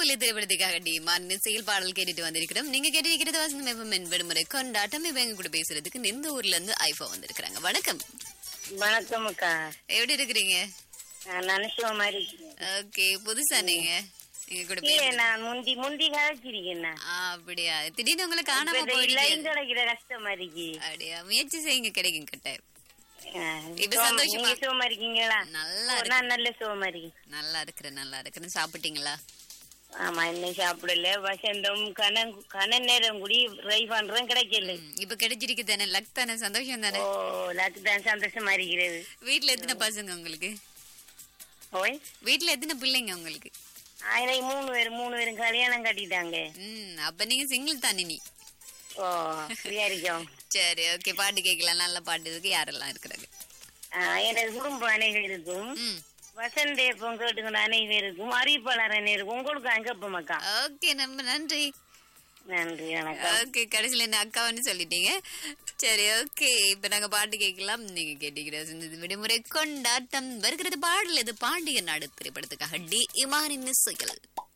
புலி திரைப்படத்துக்காக டி மாநில செயல் பாடல் கேட்டுட்டு வந்திருக்கிறோம் நீங்க கேட்டிருக்கிறது வசந்தம் எஃப்எம் விடுமுறை கொண்டாட்டம் இப்ப எங்க கூட பேசுறதுக்கு இந்த ஊர்ல இருந்து ஐஃபோ வந்திருக்கிறாங்க வணக்கம் வணக்கம் அக்கா எப்படி இருக்கிறீங்க நான் நினைச்ச மாதிரி ஓகே புதுசா நீங்க எங்க கூட இல்ல பேச நான் முந்தி முந்தி கதைச்சிருக்கேன் நான். ஆ, அப்படியா திடீர்னு உங்களை காணாம இப்ப இந்த போயிடுச்சு லைன் கிடைக்கிற கஷ்டமா இருக்கு அப்படியா முயற்சி செய்யுங்க கிடைக்கும் கட்டாயம் ஆ, இப்ப சோமா- சந்தோஷமா? நீங்க சுகமா இருக்கீங்களா நல்லா ஓ, இருக்கு நான் நல்ல சுகமா இருக்கேன் நல்லா இருக்கிறேன் நல்லா இருக்கிறேன் சாப்பிட்டீங்களா ஆமா இன்னும் சாப்பிடல வசந்தம் கணன் கணன் நேரம் கூடி ட்ரை பண்றேன் கிடைக்கல ம், இப்ப கிடைச்சிருக்கு தானே லக் தானே சந்தோஷம் தானே ஓ லக்கு தான் சந்தோஷமா இருக்கிறது வீட்ல எத்தனை பசங்க உங்களுக்கு ஓய் வீட்ல எத்தனை பிள்ளைங்க உங்களுக்கு ஆயிரம் மூணு பேர் மூணு பேரும் கல்யாணம் கட்டிட்டாங்க ம் அப்ப நீங்க சிங்கிள் தானே நீ ஓ ஃப்ரீயா இருக்கோம் சரி ஓகே பாட்டு கேட்கலாம் நல்ல பாட்டு இருக்கு யாரெல்லாம் இருக்கிறாங்க ஆ, எனது குடும்பம் அனைவருக்கும் ம் வசந்த எப்பம் கேட்டுக்கிற அனைவருக்கும் அறிவிப்பாளர் அனைவருக்கும் உங்களுக்கு அங்கப்பம் அக்கா ஓகே ரொம்ப நன்றி நன்றி வணக்கம் ஓகே கடைசியில என்ன அக்கான்னு சொல்லிட்டீங்க சரி ஓகே இப்ப நாங்க பாட்டு கேட்கலாம் நீங்க கேட்டீங்க இந்த விடுமுறை கொண்டாட்டம் வருகிறது பாடல் இது பாண்டிய நாடு திரைப்படத்துக்காக டி இமானின் இசைகள்